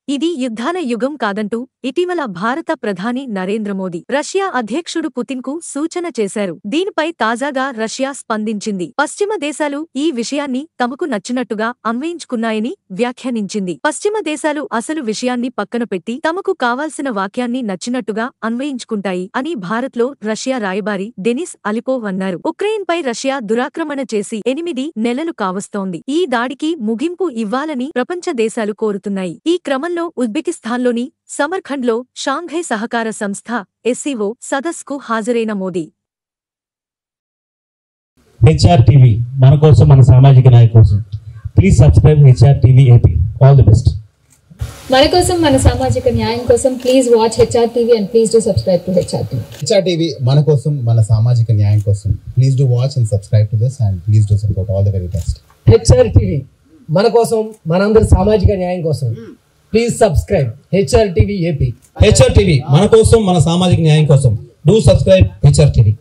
ఇది యుద్ధాల యుగం కాదంటూ ఇటీవల భారత ప్రధాని నరేంద్ర మోదీ రష్యా అధ్యక్షుడు పుతిన్కు సూచన చేశారు దీనిపై తాజాగా రష్యా స్పందించింది పశ్చిమ దేశాలు ఈ విషయాన్ని తమకు నచ్చినట్టుగా అన్వయించుకున్నాయని వ్యాఖ్యానించింది పశ్చిమ దేశాలు అసలు విషయాన్ని పక్కన పెట్టి తమకు కావాల్సిన వాక్యాన్ని నచ్చినట్టుగా అన్వయించుకుంటాయి అని భారత్లో రష్యా రాయబారి డెనిస్ అలిపోవ్ అన్నారు ఉక్రెయిన్పై రష్యా దురాక్రమణ చేసి ఎనిమిది నెలలు కావస్తోంది ఈ దాడికి ముగింపు ఇవ్వాలని ప్రపంచ దేశాలు కోరుతున్నాయి ఈ క్రమంలో ఉజ్బెకిస్తాన్లోని సమర్ఖండ్లో షాంఘై సహకార సంస్థ ఎస్సీఓ సదస్కు హాజరైన మోదీ హెచ్ఆర్ టీవీ మన కోసం మన సామాజిక నాయకు కోసం please subscribe HR TV AP all the best మన కోసం మన సామాజిక న్యాయం కోసం please watch HR TV and please do subscribe to HR TV HR TV మన కోసం మన సామాజిక న్యాయం కోసం please do watch and subscribe to this and please do support all the very best HR TV మన కోసం మనందరి సామాజిక న్యాయం కోసం please subscribe HR TV AP HR TV మన కోసం మన సామాజిక న్యాయం కోసం డూ సబ్స్క్రైబ్ హెచ్ఆర్ టీవీ